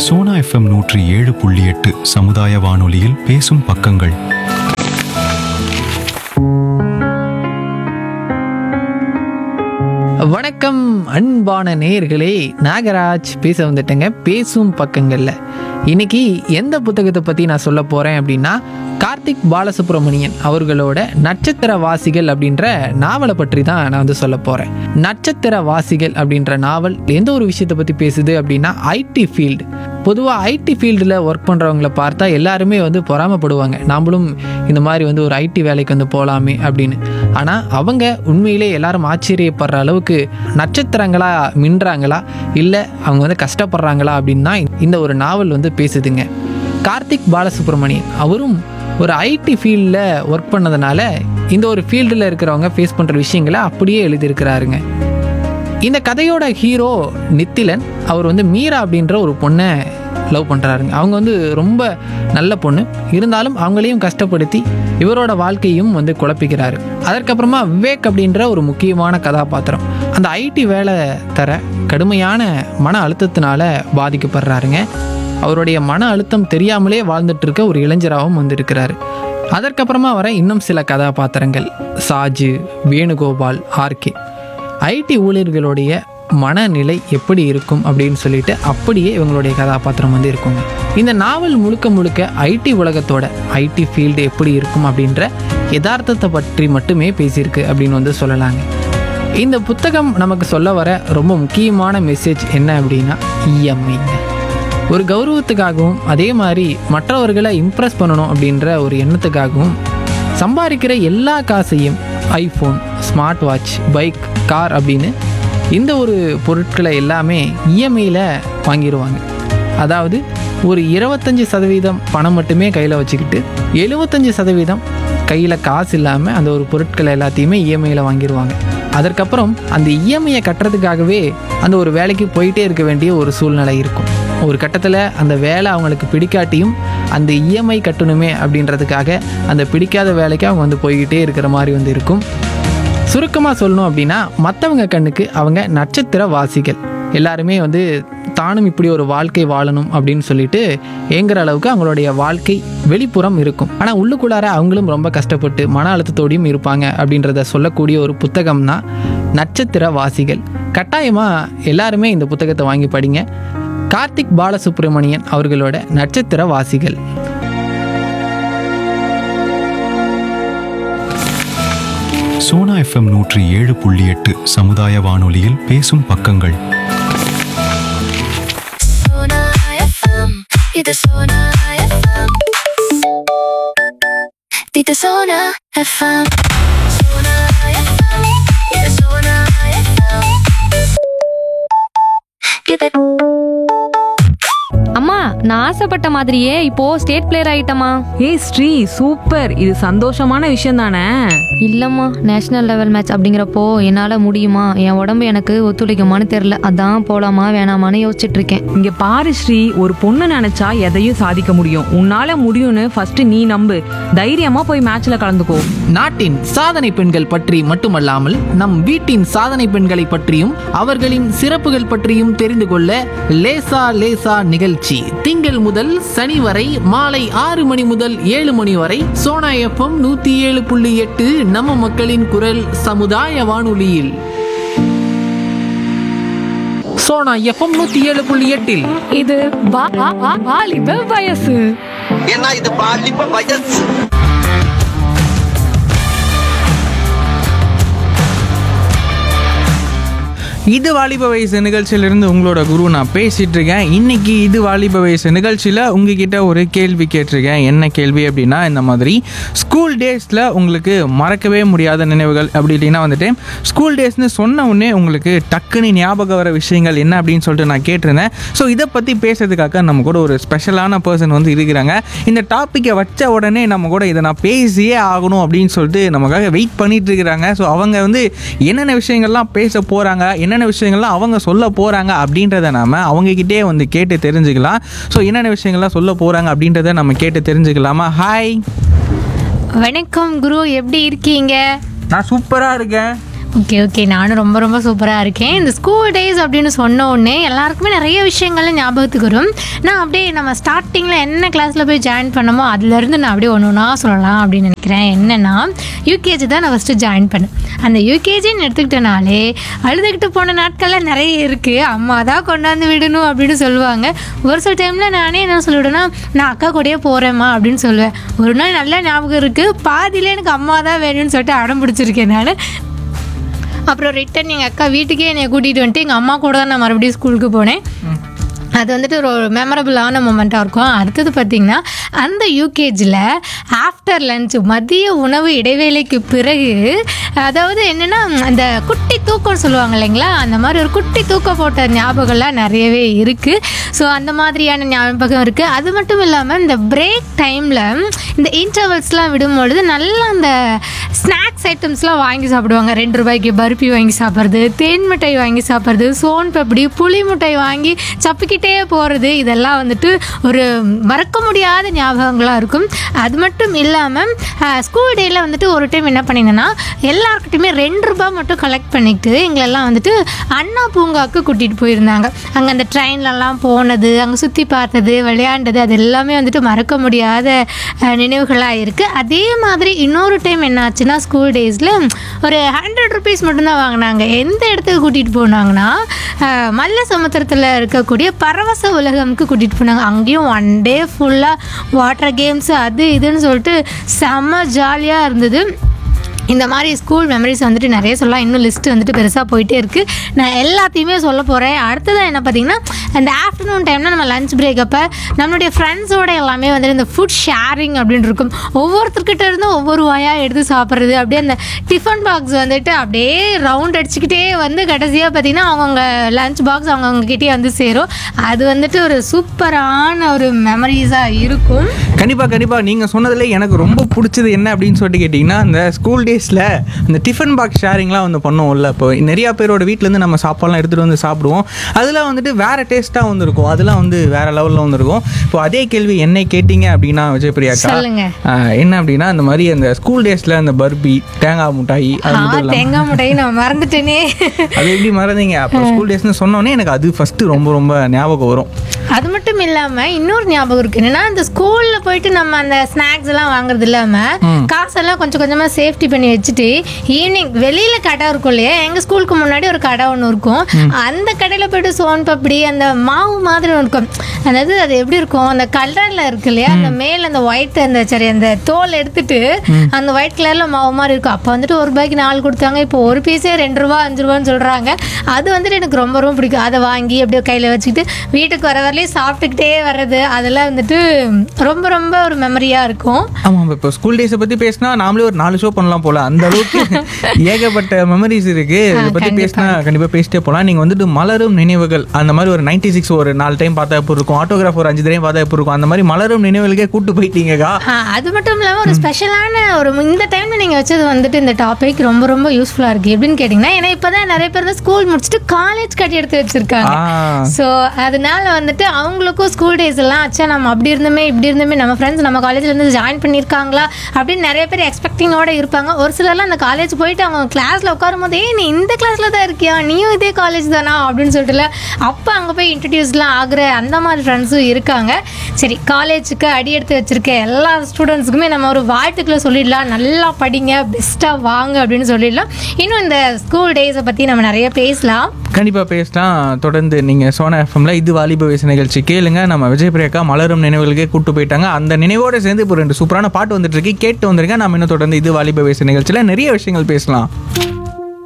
Sona FM நூற்றி ஏழு புள்ளி எட்டு சமுதாய வானொலியில் பேசும் பக்கங்கள் வணக்கம் அன்பான நேயர்களே நாகராஜ் பேச வந்துட்டேங்க பேசும் பக்கங்களில் இன்னைக்கு எந்த புத்தகத்தை பற்றி நான் சொல்ல போகிறேன் அப்படின்னா கார்த்திக் பாலசுப்ரமணியன் அவர்களோட நட்சத்திர வாசிகள் அப்படின்ற நாவலை பற்றி தான் நான் வந்து சொல்ல போகிறேன் நட்சத்திர வாசிகள் அப்படின்ற நாவல் எந்த ஒரு விஷயத்தை பற்றி பேசுது அப்படின்னா ஐடி ஃபீல்டு பொதுவாக ஐடி ஃபீல்டில் ஒர்க் பண்ணுறவங்கள பார்த்தா எல்லாருமே வந்து பொறாமப்படுவாங்க நாமளும் இந்த மாதிரி வந்து ஒரு ஐடி வேலைக்கு வந்து போகலாமே அப்படின்னு ஆனால் அவங்க உண்மையிலே எல்லாரும் ஆச்சரியப்படுற அளவுக்கு நட்சத்திரங்களா மின்றாங்களா இல்லை அவங்க வந்து கஷ்டப்படுறாங்களா அப்படின்னு தான் இந்த ஒரு நாவல் வந்து பேசுதுங்க கார்த்திக் பாலசுப்ரமணியன் அவரும் ஒரு ஐடி ஃபீல்டில் ஒர்க் பண்ணதுனால இந்த ஒரு ஃபீல்டில் இருக்கிறவங்க ஃபேஸ் பண்ணுற விஷயங்களை அப்படியே எழுதியிருக்கிறாருங்க இந்த கதையோட ஹீரோ நித்திலன் அவர் வந்து மீரா அப்படின்ற ஒரு பொண்ணை லவ் பண்ணுறாருங்க அவங்க வந்து ரொம்ப நல்ல பொண்ணு இருந்தாலும் அவங்களையும் கஷ்டப்படுத்தி இவரோட வாழ்க்கையும் வந்து குழப்பிக்கிறாரு அதற்கப்புறமா விவேக் அப்படின்ற ஒரு முக்கியமான கதாபாத்திரம் அந்த ஐடி வேலை தர கடுமையான மன அழுத்தத்தினால பாதிக்கப்படுறாருங்க அவருடைய மன அழுத்தம் தெரியாமலே வாழ்ந்துட்டு இருக்க ஒரு இளைஞராகவும் வந்திருக்கிறாரு அதற்கப்புறமா வர இன்னும் சில கதாபாத்திரங்கள் சாஜு வேணுகோபால் ஆர்கே ஐடி ஊழியர்களுடைய மனநிலை எப்படி இருக்கும் அப்படின்னு சொல்லிட்டு அப்படியே இவங்களுடைய கதாபாத்திரம் வந்து இருக்குங்க இந்த நாவல் முழுக்க முழுக்க ஐடி உலகத்தோட ஐடி ஃபீல்டு எப்படி இருக்கும் அப்படின்ற யதார்த்தத்தை பற்றி மட்டுமே பேசியிருக்கு அப்படின்னு வந்து சொல்லலாங்க இந்த புத்தகம் நமக்கு சொல்ல வர ரொம்ப முக்கியமான மெசேஜ் என்ன அப்படின்னா இஎம்ஐங்க ஒரு கௌரவத்துக்காகவும் அதே மாதிரி மற்றவர்களை இம்ப்ரெஸ் பண்ணணும் அப்படின்ற ஒரு எண்ணத்துக்காகவும் சம்பாதிக்கிற எல்லா காசையும் iPhone smart watch bike car அப்படின்னு இந்த ஒரு பொருட்களை எல்லாமே இஎம்ஐயில் வாங்கிடுவாங்க அதாவது ஒரு இருபத்தஞ்சி சதவீதம் பணம் மட்டுமே கையில் வச்சுக்கிட்டு எழுபத்தஞ்சி சதவீதம் கையில் காசு இல்லாமல் அந்த ஒரு பொருட்களை எல்லாத்தையுமே இஎம்ஐயில் வாங்கிடுவாங்க அதற்கப்புறம் அந்த இஎம்ஐயை கட்டுறதுக்காகவே அந்த ஒரு வேலைக்கு போயிட்டே இருக்க வேண்டிய ஒரு சூழ்நிலை இருக்கும் ஒரு கட்டத்தில் அந்த வேலை அவங்களுக்கு பிடிக்காட்டியும் அந்த இஎம்ஐ கட்டணுமே அப்படின்றதுக்காக அந்த பிடிக்காத வேலைக்கு அவங்க வந்து போய்கிட்டே இருக்கிற மாதிரி வந்து இருக்கும் சுருக்கமாக சொல்லணும் அப்படின்னா மற்றவங்க கண்ணுக்கு அவங்க நட்சத்திர வாசிகள் எல்லாருமே வந்து தானும் இப்படி ஒரு வாழ்க்கை வாழணும் அப்படின்னு சொல்லிட்டு ஏங்குற அளவுக்கு அவங்களுடைய வாழ்க்கை வெளிப்புறம் இருக்கும் ஆனால் உள்ளுக்குள்ளார அவங்களும் ரொம்ப கஷ்டப்பட்டு மன அழுத்தத்தோடையும் இருப்பாங்க அப்படின்றத சொல்லக்கூடிய ஒரு புத்தகம் தான் நட்சத்திர வாசிகள் கட்டாயமாக எல்லாருமே இந்த புத்தகத்தை வாங்கி படிங்க கார்த்திக் பாலசுப்ரமணியன் அவர்களோட நட்சத்திர வாசிகள் சோனா எஃப்எம் நூற்றி ஏழு புள்ளி எட்டு சமுதாய வானொலியில் பேசும் பக்கங்கள் Sona FM. Dito Sona FM. Dito Sona FM. Sona FM. Dito Sona FM. Give it. அம்மா நான் ஆசைப்பட்ட மாதிரியே இப்போ ஸ்டேட் பிளேயர் ஆயிட்டமா ஏய் ஸ்ரீ சூப்பர் இது சந்தோஷமான விஷயம் தானே இல்லம்மா நேஷனல் லெவல் மேட்ச் அப்படிங்கிறப்போ என்னால முடியுமா என் உடம்பு எனக்கு ஒத்துழைக்குமான்னு தெரியல அதான் போலாமா வேணாமான்னு யோசிச்சுட்டு இருக்கேன் இங்க பாரு ஸ்ரீ ஒரு பொண்ணு நினைச்சா எதையும் சாதிக்க முடியும் உன்னால முடியும்னு ஃபர்ஸ்ட் நீ நம்பு தைரியமா போய் மேட்ச்ல கலந்துக்கோ நாட்டின் சாதனை பெண்கள் பற்றி மட்டுமல்லாமல் நம் வீட்டின் சாதனை பெண்களை பற்றியும் அவர்களின் சிறப்புகள் பற்றியும் தெரிந்து கொள்ள லேசா லேசா நிகழ்ச்சி திங்கள் முதல் சனி வரை மாலை ஆறு மணி முதல் ஏழு மணி வரை சோனா எஃப்எம் நூத்தி ஏழு புள்ளி எட்டு நம்ம மக்களின் குரல் சமுதாய வானொலியில் சோனா எஃப்எம் நூத்தி ஏழு புள்ளி எட்டில் இது வாலிப வயசு ஏன்னா இது பாலிப்ப வயசு இது வாலிப வயசு நிகழ்ச்சியிலிருந்து உங்களோட குரு நான் பேசிட்டு இருக்கேன் இன்னைக்கு இது வாலிப வயசு நிகழ்ச்சியில் உங்ககிட்ட ஒரு கேள்வி கேட்டிருக்கேன் என்ன கேள்வி அப்படின்னா இந்த மாதிரி ஸ்கூல் டேஸில் உங்களுக்கு மறக்கவே முடியாத நினைவுகள் அப்படி இல்லைன்னா வந்துட்டு ஸ்கூல் டேஸ்னு சொன்ன உடனே உங்களுக்கு டக்குன்னு ஞாபகம் வர விஷயங்கள் என்ன அப்படின்னு சொல்லிட்டு நான் கேட்டிருந்தேன் ஸோ இதை பற்றி பேசுறதுக்காக நம்ம கூட ஒரு ஸ்பெஷலான பர்சன் வந்து இருக்கிறாங்க இந்த டாப்பிக்கை வச்ச உடனே நம்ம கூட இதை நான் பேசியே ஆகணும் அப்படின்னு சொல்லிட்டு நமக்காக வெயிட் பண்ணிட்டு இருக்கிறாங்க ஸோ அவங்க வந்து என்னென்ன விஷயங்கள்லாம் பேச போகிறாங்க என்னென்ன விஷயங்கள்லாம் அவங்க சொல்ல போகிறாங்க அப்படின்றத நாம அவங்கக்கிட்டே வந்து கேட்டு தெரிஞ்சுக்கலாம் ஸோ என்னென்ன விஷயங்கள்லாம் சொல்ல போகிறாங்க அப்படின்றத நம்ம கேட்டு தெரிஞ்சுக்கலாமா ஹாய் வணக்கம் குரு எப்படி இருக்கீங்க நான் சூப்பராக இருக்கேன் ஓகே ஓகே நானும் ரொம்ப ரொம்ப சூப்பராக இருக்கேன் இந்த ஸ்கூல் டேஸ் அப்படின்னு சொன்ன உடனே எல்லாருக்குமே நிறைய விஷயங்கள் ஞாபகத்துக்கு வரும் நான் அப்படியே நம்ம ஸ்டார்டிங்கில் என்ன கிளாஸில் போய் ஜாயின் பண்ணமோ அதுலேருந்து நான் அப்படியே ஒன்று ஒன்றா சொல்லலாம் அப்படின்னு நினைக்கிறேன் என்னென்னா யூகேஜி தான் நான் ஃபஸ்ட்டு ஜாயின் பண்ணேன் அந்த யூகேஜின்னு எடுத்துக்கிட்டனாலே அழுதுகிட்டு போன நாட்கள்லாம் நிறைய இருக்குது அம்மா தான் கொண்டாந்து விடணும் அப்படின்னு சொல்லுவாங்க ஒரு சில டைமில் நானே என்ன சொல்லிவிடுவேன்னா நான் அக்கா கூடயே போகிறேம்மா அப்படின்னு சொல்லுவேன் ஒரு நாள் நல்லா ஞாபகம் இருக்குது பாதியிலே எனக்கு அம்மா தான் வேணும்னு சொல்லிட்டு அடம் பிடிச்சிருக்கேன் நான் அப்புறம் ரிட்டன் எங்கள் அக்கா வீட்டுக்கே என்னை கூட்டிகிட்டு வந்துட்டு எங்கள் அம்மா கூட தான் நான் மறுபடியும் ஸ்கூலுக்கு போனேன் அது வந்துட்டு ஒரு மெமரபுளான மூமெண்ட்டாக இருக்கும் அடுத்தது பார்த்திங்கன்னா அந்த யூகேஜியில் ஆஃப்டர் லஞ்ச் மதிய உணவு இடைவேளைக்கு பிறகு அதாவது என்னென்னா அந்த குட்டி தூக்கம் சொல்லுவாங்க இல்லைங்களா அந்த மாதிரி ஒரு குட்டி தூக்கம் போட்ட ஞாபகம்லாம் நிறையவே இருக்குது ஸோ அந்த மாதிரியான ஞாபகம் இருக்குது அது மட்டும் இல்லாமல் இந்த பிரேக் டைமில் இந்த இன்டர்வல்ஸ்லாம் விடும்பொழுது நல்லா அந்த ஸ்நாக்ஸ் ஐட்டம்ஸ்லாம் வாங்கி சாப்பிடுவாங்க ரெண்டு ரூபாய்க்கு பருப்பி வாங்கி சாப்பிட்றது தேன் மிட்டாய் வாங்கி சாப்பிட்றது சோன் பப்படி புளி மிட்டாய் வாங்கி சப்பிக்கிட்டே போகிறது இதெல்லாம் வந்துட்டு ஒரு மறக்க முடியாத ஞாபகங்களாக இருக்கும் அது மட்டும் இல்லாமல் ஸ்கூல் டேயில் வந்துட்டு ஒரு டைம் என்ன பண்ணிங்கன்னா எல்லாருக்கிட்டையுமே ரெண்டு ரூபாய் மட்டும் கலெக்ட் பண்ணிக்கிட்டு எங்களெல்லாம் வந்துட்டு அண்ணா பூங்காவுக்கு கூட்டிகிட்டு போயிருந்தாங்க அங்கே அந்த ட்ரெயின்லலாம் போனது அங்கே சுற்றி பார்த்தது விளையாண்டது அது எல்லாமே வந்துட்டு மறக்க முடியாத நினைவுகளாக இருக்குது அதே மாதிரி இன்னொரு டைம் என்ன ஆச்சுன்னா ஸ்கூல் டேஸில் ஒரு ஹண்ட்ரட் ருபீஸ் மட்டும்தான் வாங்கினாங்க எந்த இடத்துக்கு கூட்டிகிட்டு போனாங்கன்னா அஹ், மல்ல சமுத்திரத்தில் இருக்கக்கூடிய பரவச உலகம்க்கு கூட்டிகிட்டு போனாங்க அங்கேயும் ஒன் டே ஃபுல்லாக வாட்டர் கேம்ஸ் அது இதுன்னு சொல்லிட்டு செம்ம ஜாலியாக இருந்தது இந்த மாதிரி ஸ்கூல் மெமரிஸ் வந்துட்டு நிறைய சொல்லலாம் இன்னும் லிஸ்ட் வந்துட்டு பெருசாக போயிட்டே இருக்குது நான் எல்லாத்தையுமே சொல்ல போகிறேன் அடுத்ததாக என்ன பார்த்தீங்கன்னா அந்த ஆஃப்டர்நூன் டைமில் நம்ம லஞ்ச் பிரேக் அப்போ நம்மளுடைய ஃப்ரெண்ட்ஸோட எல்லாமே வந்துட்டு இந்த ஃபுட் ஷேரிங் அப்படின்னு இருக்கும் ஒவ்வொருத்தர்கிட்ட இருந்தும் ஒவ்வொரு வாயாக எடுத்து சாப்பிட்றது அப்படியே அந்த டிஃபன் பாக்ஸ் வந்துட்டு அப்படியே ரவுண்ட் அடிச்சுக்கிட்டே வந்து கடைசியாக பார்த்தீங்கன்னா அவங்கவுங்க லஞ்ச் பாக்ஸ் அவங்கவுங்க கிட்டே வந்து சேரும் அது வந்துட்டு ஒரு சூப்பரான ஒரு மெமரிஸாக இருக்கும் கண்டிப்பாக கண்டிப்பாக நீங்கள் சொன்னதுல எனக்கு ரொம்ப பிடிச்சது என்ன அப்படின்னு சொல்லிட்டு கேட்டிங்கன்னா இந்த ஸ்கூல் டேஸில் இந்த டிஃபன் பாக்ஸ் ஷேரிங்லாம் வந்து பண்ணுவோம்ல இப்போ நிறையா பேரோட வீட்டிலேருந்து நம்ம சாப்பாடுலாம் எடுத்துகிட்டு வந்து சாப்பிடுவோம் அதில் வந்துட்டு வேறு டேஸ்ட்டாக வந்துருக்கும் அதெல்லாம் வந்து வேறு லெவலில் வந்துருக்கும் இப்போ அதே கேள்வி என்னை கேட்டிங்க அப்படின்னா விஜயபிரியாக்கா சொல்லுங்க. ஆஹ், என்ன அப்படின்னா இந்த மாதிரி அந்த ஸ்கூல் டேஸில் அந்த பர்பி தேங்காய் மிட்டாய் அது ஆ மட்டும் இல்லாமல் தேங்காய் முட்டையை நான் மறந்துட்டேனே அது எப்படி மறந்தீங்க அப்போ ஸ்கூல் டேஸ்னு சொன்னோன்னே எனக்கு அது ஃபஸ்ட்டு ரொம்ப ரொம்ப ஞாபகம் வரும் அது மட்டும் இல்லாம இன்னொரு ஞாபகம் இருக்கு என்னன்னா அந்த ஸ்கூல்ல போயிட்டு நம்ம அந்த ஸ்நாக்ஸ் எல்லாம் வாங்குறது இல்லாம காசெல்லாம் கொஞ்சம் கொஞ்சமா சேஃப்டி பண்ணி வச்சுட்டு ஈவினிங் வெளியில கடை இருக்கும் இல்லையா எங்க ஸ்கூலுக்கு முன்னாடி ஒரு கடை ஒன்று இருக்கும் அந்த கடையில போயிட்டு சோன் பப்படி அந்த மாவு மாதிரி ஒன்று இருக்கும் அதாவது அது எப்படி இருக்கும் அந்த கலர்ல இருக்கு இல்லையா அந்த மேல அந்த ஒயிட் அந்த சரி அந்த தோல் எடுத்துட்டு அந்த ஒயிட் கலர்ல மாவு மாதிரி இருக்கும் அப்போ வந்துட்டு ஒரு ரூபாய்க்கு நாலு கொடுத்தாங்க இப்போ ஒரு பீஸே ரெண்டு ரூபா அஞ்சு ரூபான்னு சொல்றாங்க அது வந்துட்டு எனக்கு ரொம்ப ரொம்ப பிடிக்கும் அதை வாங்கி அப்படியே கையில வச்சுக்கிட்டு வீட்டுக்கு வர வரலையும் சாப்பிட்டுக்கிட்டே வர்றது அதெல்லாம் வந்துட்டு ரொம்ப ரொம்ப ஒரு மெமரியா இருக்கும் ஆமாம் இப்போ ஸ்கூல் டேஸை பற்றி பேசினா நாமளே ஒரு நாலு ஷோ பண்ணலாம் போல அந்த அளவுக்கு ஏகப்பட்ட மெமரிஸ் இருக்கு இதை பற்றி பேசினா கண்டிப்பாக பேசிட்டே போகலாம் நீங்கள் வந்துட்டு மலரும் நினைவுகள் அந்த மாதிரி ஒரு நைன்டி சிக்ஸ் ஒரு நாலு டைம் பார்த்தா எப்போ இருக்கும் ஆட்டோகிராஃப் ஒரு அஞ்சு டைம் பார்த்தா எப்போ இருக்கும் அந்த மாதிரி மலரும் நினைவுகளுக்கே கூட்டு போயிட்டீங்கக்கா ஆ, அது மட்டும் இல்லாமல் ஒரு ஸ்பெஷலான ஒரு இந்த டைம்ல நீங்க வச்சது வந்துட்டு இந்த டாபிக் ரொம்ப ரொம்ப யூஸ்ஃபுல்லா இருக்கு எப்படின்னு கேட்டிங்கன்னா ஏன்னா இப்பதான் நிறைய பேர் தான் ஸ்கூல் முடிச்சுட்டு காலேஜ் கட்டி எடுத்து வச்சிருக்காங்க ஆ. ஸோ அதனால வந்துட்டு அவங்களுக்கும் ஸ்கூல் டேஸ் எல்லாம் அச்சா நம்ம அப்படி இருந்துமே இப்படி இருந்துமே நம்ம ஃப்ரெண்ட்ஸ் நம்ம காலேஜ்ல இருந்து ஜாயின் பண்ணியிருக்காங்களா அப்படின்னு நிறைய பேர் எக்ஸ்பெக்டிங்கோட இருப்பாங்க ஒரு சிலர்லாம் அந்த காலேஜ் போயிட்டு அவங்க கிளாஸ்ல உட்காரும் போது ஏய் நீ இந்த கிளாஸ்ல தான் இருக்கியா நீயும் இதே காலேஜ் தானா அப்படின்னு சொல்லிட்டுல அப்போ அங்கே போய் இன்ட்ரடியூஸ்லாம் ஆகுற அந்த மாதிரி ஃப்ரெண்ட்ஸும் இருக்காங்க சரி காலேஜுக்கு அடி எடுத்து வச்சிருக்க எல்லா ஸ்டூடெண்ட்ஸுக்குமே நம்ம ஒரு வாழ்த்துக்களை சொல்லிடலாம் நல்லா படிங்க பெஸ்ட்டாக வாங்க அப்படின்னு சொல்லிடலாம் இன்னும் இந்த ஸ்கூல் டேஸை பற்றி நம்ம நிறைய பேசலாம் கண்டிப்பாக பேசலாம் தொடர்ந்து நீங்கள் சோனா எஃப்எம்ல இது வாலிப வயசு நிகழ்ச்சி கேளுங்க நம்ம விஜய் பிரியக்கா மலரும் நினைவுகளுக்கே கூட்டு போயிட்டாங்க அந்த நினைவோட சேர்ந்து இப்போ ரெண்டு சூப்பரான பாட்டு வந்துட்டு இருக்கு கேட்டு வந்திருக்கேன் நம்ம இன்னும் தொடர்ந்து இது வாலிப வயசு நிகழ்ச்சியில் நிறைய விஷயங்கள் பேசலாம்